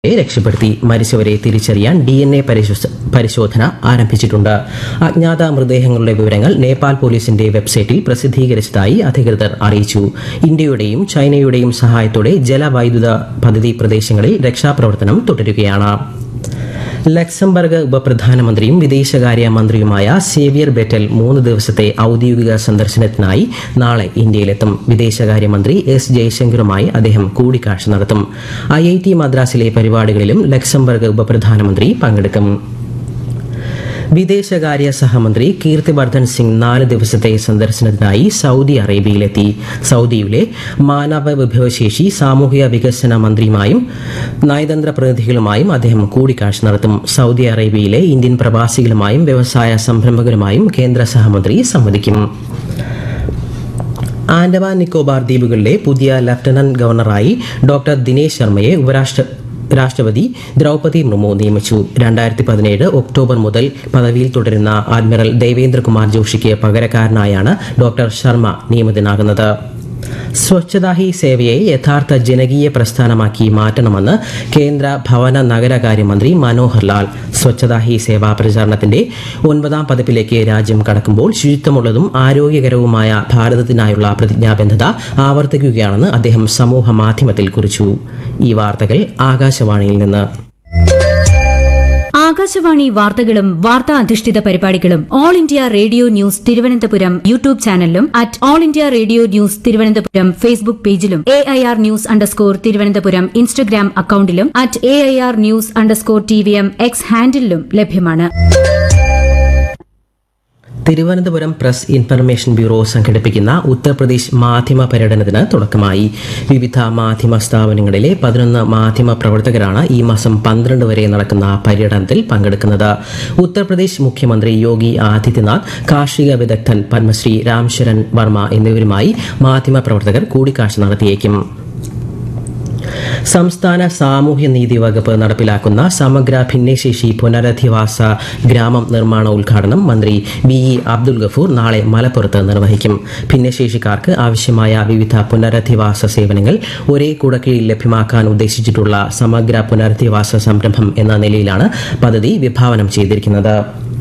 യെ രക്ഷപ്പെടുത്തി മരിച്ചവരെ തിരിച്ചറിയാൻ ഡി എൻ എ പരിശോധന ആരംഭിച്ചിട്ടുണ്ട് അജ്ഞാത മൃതദേഹങ്ങളുടെ വിവരങ്ങൾ നേപ്പാൾ പോലീസിന്റെ വെബ്സൈറ്റിൽ പ്രസിദ്ധീകരിച്ചതായി അധികൃതർ അറിയിച്ചു ഇന്ത്യയുടെയും ചൈനയുടെയും സഹായത്തോടെ ജലവൈദ്യുത പദ്ധതി പ്രദേശങ്ങളിൽ രക്ഷാപ്രവർത്തനം തുടരുകയാണ് ലക്സംബർഗ് ഉപപ്രധാനമന്ത്രിയും വിദേശകാര്യ മന്ത്രിയുമായ സേവിയർ ബെറ്റൽ മൂന്ന് ദിവസത്തെ ഔദ്യോഗിക സന്ദർശനത്തിനായി നാളെ ഇന്ത്യയിലെത്തും വിദേശകാര്യമന്ത്രി എസ് ജയശങ്കറുമായി അദ്ദേഹം കൂടിക്കാഴ്ച നടത്തും ഐ ഐ ടി മദ്രാസിലെ പരിപാടികളിലും ലക്സംബർഗ് ഉപപ്രധാനമന്ത്രി പങ്കെടുക്കും വിദേശകാര്യ സഹമന്ത്രി കീർത്തിവർദ്ധൻ സിംഗ് നാല് ദിവസത്തെ സന്ദർശനത്തിനായി സൗദി അറേബ്യയിലെത്തി സൗദിയിലെ മാനവ വിഭവശേഷി സാമൂഹിക വികസന മന്ത്രിയുമായും നയതന്ത്ര പ്രതിനിധികളുമായും അദ്ദേഹം കൂടിക്കാഴ്ച നടത്തും സൗദി അറേബ്യയിലെ ഇന്ത്യൻ പ്രവാസികളുമായും വ്യവസായ സംരംഭകരുമായും കേന്ദ്ര സഹമന്ത്രി സംവദിക്കും ആൻഡമാൻ നിക്കോബാർ ദ്വീപുകളിലെ പുതിയ ലഫ്റ്റനന്റ് ഗവർണറായി ഡോക്ടർ ദിനേശ് ശർമ്മയെ ഉപരാഷ്ട്ര രാഷ്ട്രപതി ദ്രൗപതി മുർമു നിയമിച്ചു രണ്ടായിരത്തി പതിനേഴ് ഒക്ടോബർ മുതൽ പദവിയിൽ തുടരുന്ന അഡ്മിറൽ ദേവേന്ദ്രകുമാർ ജോഷിക്ക് പകരക്കാരനായാണ് ഡോക്ടർ ശർമ്മ നിയമിതനാകുന്നത് സ്വച്ഛതാ ഹി സേവയെ യഥാർത്ഥ ജനകീയ പ്രസ്ഥാനമാക്കി മാറ്റണമെന്ന് കേന്ദ്ര ഭവന നഗരകാര്യമന്ത്രി മനോഹർ ലാൽ സ്വച്ഛതാ ഹി സേവാ പ്രചാരണത്തിന്റെ ഒൻപതാം പതിപ്പിലേക്ക് രാജ്യം കടക്കുമ്പോൾ ശുചിത്വമുള്ളതും ആരോഗ്യകരവുമായ ഭാരതത്തിനായുള്ള പ്രതിജ്ഞാബദ്ധത ആവർത്തിക്കുകയാണെന്ന് അദ്ദേഹം സമൂഹ മാധ്യമത്തിൽ കുറിച്ചു ഈ വാർത്തകൾ ആകാശവാണിയിൽ നിന്ന് ആകാശവാണി വാർത്തകളും വാർത്താ അധിഷ്ഠിത പരിപാടികളും all India radio news Thiruvananthapuram YouTube ചാനലിലും at all India radio news Thiruvananthapuram Facebook പേജിലും A I R news underscore Thiruvananthapuram Instagram അക്കൌണ്ടിലും at A I R news underscore T V M X ഹാൻഡിലും ലഭ്യമാണ് തിരുവനന്തപുരം പ്രസ് ഇൻഫർമേഷൻ ബ്യൂറോ സംഘടിപ്പിക്കുന്ന ഉത്തർപ്രദേശ് മാധ്യമ പര്യടനത്തിന് തുടക്കമായി വിവിധ മാധ്യമ സ്ഥാപനങ്ങളിലെ പതിനൊന്ന് മാധ്യമ പ്രവർത്തകരാണ് ഈ മാസം പന്ത്രണ്ട് വരെ നടക്കുന്ന പര്യടനത്തിൽ പങ്കെടുക്കുന്നത് ഉത്തർപ്രദേശ് മുഖ്യമന്ത്രി യോഗി ആദിത്യനാഥ് കാർഷിക വിദഗ്ധൻ പത്മശ്രീ രാംശരൺ വർമ്മ എന്നിവരുമായി മാധ്യമ പ്രവർത്തകർ കൂടിക്കാഴ്ച നടത്തിയേക്കും സംസ്ഥാന സാമൂഹ്യ നീതി വകുപ്പ് നടപ്പിലാക്കുന്ന സമഗ്ര ഭിന്നശേഷി പുനരധിവാസ ഗ്രാമം നിർമ്മാണ ഉദ്ഘാടനം മന്ത്രി വി ഇ അബ്ദുൽ ഗഫൂർ നാളെ മലപ്പുറത്ത് നിർവഹിക്കും ഭിന്നശേഷിക്കാർക്ക് ആവശ്യമായ വിവിധ പുനരധിവാസ സേവനങ്ങൾ ഒരേ കുടക്കീഴിൽ ലഭ്യമാക്കാൻ ഉദ്ദേശിച്ചിട്ടുള്ള സമഗ്ര പുനരധിവാസ സംരംഭം എന്ന നിലയിലാണ് പദ്ധതി വിഭാവനം ചെയ്തിരിക്കുന്നത്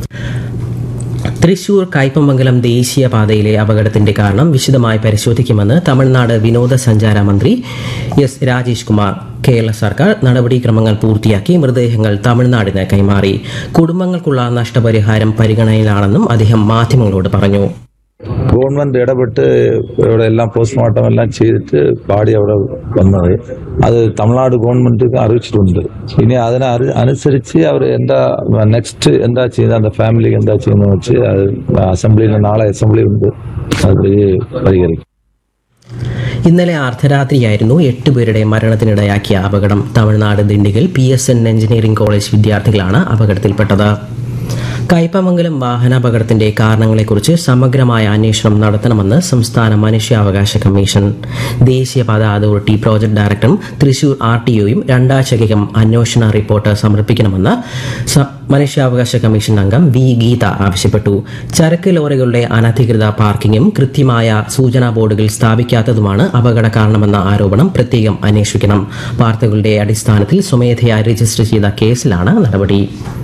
തൃശൂർ കയ്പമംഗലം ദേശീയപാതയിലെ അപകടത്തിന്റെ കാരണം വിശദമായി പരിശോധിക്കുമെന്ന് തമിഴ്നാട് വിനോദസഞ്ചാര മന്ത്രി എസ് രാജേഷ് കുമാർ കേരള സർക്കാർ നടപടിക്രമങ്ങൾ പൂർത്തിയാക്കി മൃതദേഹങ്ങൾ തമിഴ്നാടിന് കൈമാറി കുടുംബങ്ങൾക്കുള്ള നഷ്ടപരിഹാരം പരിഗണനയിലാണെന്നും അദ്ദേഹം മാധ്യമങ്ങളോട് പറഞ്ഞു ഗവൺമെന്റ് ഇടപെട്ട് ഇവിടെ എല്ലാം പോസ്റ്റ്മോർട്ടം എല്ലാം ചെയ്തിട്ട് ബാഡി അവിടെ വന്നത് അത് തമിഴ്നാട് ഗവൺമെന്റിക്ക് അറിയിച്ചിട്ടുണ്ട് ഇനി അതിനെ അറി- അനുസരിച്ച് അവർ എന്താ നെക്സ്റ്റ് എന്താ ചെയ്യുന്നത് அந்த ഫാമിലിക്ക് എന്താ ചെയ്യുന്നത് വെച്ച് അത് അസംബ്ലിയിൽ നാളെ അസംബ്ലി ഉണ്ട് അത് പരിഹരിക്കും ഇന്നലെ അർദ്ധരാത്രിയായിരുന്നു എട്ട് പേരുടെ മരണത്തിനിടയാക്കിയ അപകടം Tamil Nadu Dindigul P S N engineering college വിദ്യാർത്ഥികളാണ് അപകടത്തിൽപ്പെട്ടത് കയ്പമംഗലം വാഹനാപകടത്തിന്റെ കാരണങ്ങളെക്കുറിച്ച് സമഗ്രമായ അന്വേഷണം നടത്തണമെന്ന് സംസ്ഥാന മനുഷ്യാവകാശ കമ്മീഷൻ ദേശീയപാത അതോറിറ്റി പ്രോജക്ട് ഡയറക്ടറും തൃശൂർ ആർ ടി ഒയും രണ്ടാഴ്ചക്കകം അന്വേഷണ റിപ്പോർട്ട് സമർപ്പിക്കണമെന്ന് സ- മനുഷ്യാവകാശ കമ്മീഷൻ അംഗം വി ഗീത ആവശ്യപ്പെട്ടു ചരക്ക് ലോറികളുടെ അനധികൃത പാർക്കിങ്ങും കൃത്യമായ സൂചനാ ബോർഡുകൾ സ്ഥാപിക്കാത്തതുമാണ് അപകട കാരണമെന്ന ആരോപണം പ്രത്യേകം അന്വേഷിക്കണം വാർത്തകളുടെ അടിസ്ഥാനത്തിൽ സ്വമേധയാ രജിസ്റ്റർ ചെയ്ത കേസിലാണ് നടപടി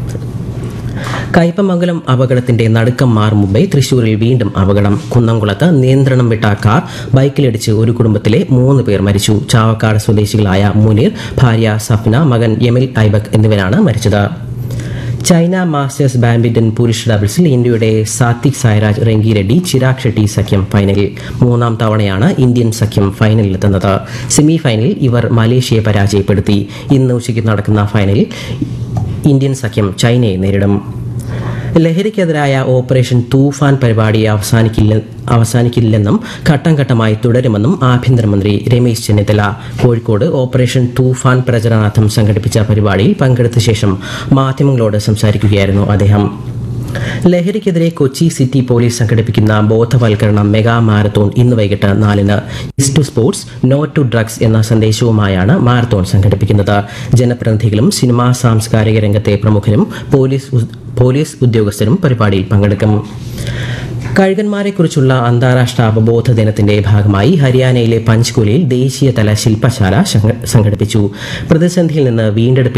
കയ്പമംഗലം അപകടത്തിന്റെ നടുക്കം മാറും മുമ്പേ തൃശൂരിൽ വീണ്ടും അപകടം കുന്നംകുളത്ത് നിയന്ത്രണം വിട്ട കാർ ബൈക്കിലിടിച്ച് ഒരു കുടുംബത്തിലെ മൂന്ന് പേർ മരിച്ചു ചാവക്കാട് സ്വദേശികളായ മുനീർ ഭാര്യ സഫ്ന മകൻ യമൽ ഐബക് എന്നിവരാണ് മരിച്ചത് ചൈന മാസ്റ്റേഴ്സ് ബാഡ്മിന്റൺ പുരുഷ ഡബിൾസിൽ ഇന്ത്യയുടെ സാത്വിക് സായ്രാജ് റെങ്കി റെഡ്ഡി ചിരാഗ് ഷെട്ടി സഖ്യം ഫൈനലിൽ മൂന്നാം തവണയാണ് ഇന്ത്യൻ സഖ്യം ഫൈനലിലെത്തുന്നത് സെമി ഫൈനലിൽ ഇവർ മലേഷ്യയെ പരാജയപ്പെടുത്തി ഇന്ന് ഉച്ചയ്ക്ക് നടക്കുന്ന ഫൈനലിൽ ഇന്ത്യൻ സഖ്യം ചൈനയെ നേരിടും ലഹരിക്കെതിരായ ഓപ്പറേഷൻ തൂഫാൻ പരിപാടി അവസാനിക്കില്ല അവസാനിക്കില്ലെന്നും ഘട്ടം ഘട്ടമായി തുടരുമെന്നും ആഭ്യന്തരമന്ത്രി രമേശ് ചെന്നിത്തല കോഴിക്കോട് ഓപ്പറേഷൻ തൂഫാൻ പ്രചരണാർത്ഥം സംഘടിപ്പിച്ച പരിപാടിയിൽ പങ്കെടുത്ത ശേഷം മാധ്യമങ്ങളോട് സംസാരിക്കുകയായിരുന്നു അദ്ദേഹം ലഹരിക്കെതിരെ കൊച്ചി സിറ്റി പോലീസ് സംഘടിപ്പിക്കുന്ന ബോധവൽക്കരണ മെഗാ മാരത്തോൺ ഇന്ന് വൈകിട്ട് നാലിന് yes to sports no to drugs എന്ന സന്ദേശവുമായാണ് മാരത്തോൺ സംഘടിപ്പിക്കുന്നത് ജനപ്രതിനിധികളും സിനിമാ സാംസ്കാരിക രംഗത്തെ പ്രമുഖരും പോലീസ് ഉ- പോലീസ് ഉദ്യോഗസ്ഥരും പരിപാടിയിൽ പങ്കെടുക്കും കഴുകന്മാരെക്കുറിച്ചുള്ള അന്താരാഷ്ട്ര അവബോധ ദിനത്തിന്റെ ഭാഗമായി ഹരിയാനയിലെ പഞ്ച്കുലയിൽ ദേശീയതല ശില്പശാല സംഘ- സംഘടിപ്പിച്ചു പ്രതിസന്ധിയിൽ നിന്ന് വീണ്ടെടുപ്പിൽ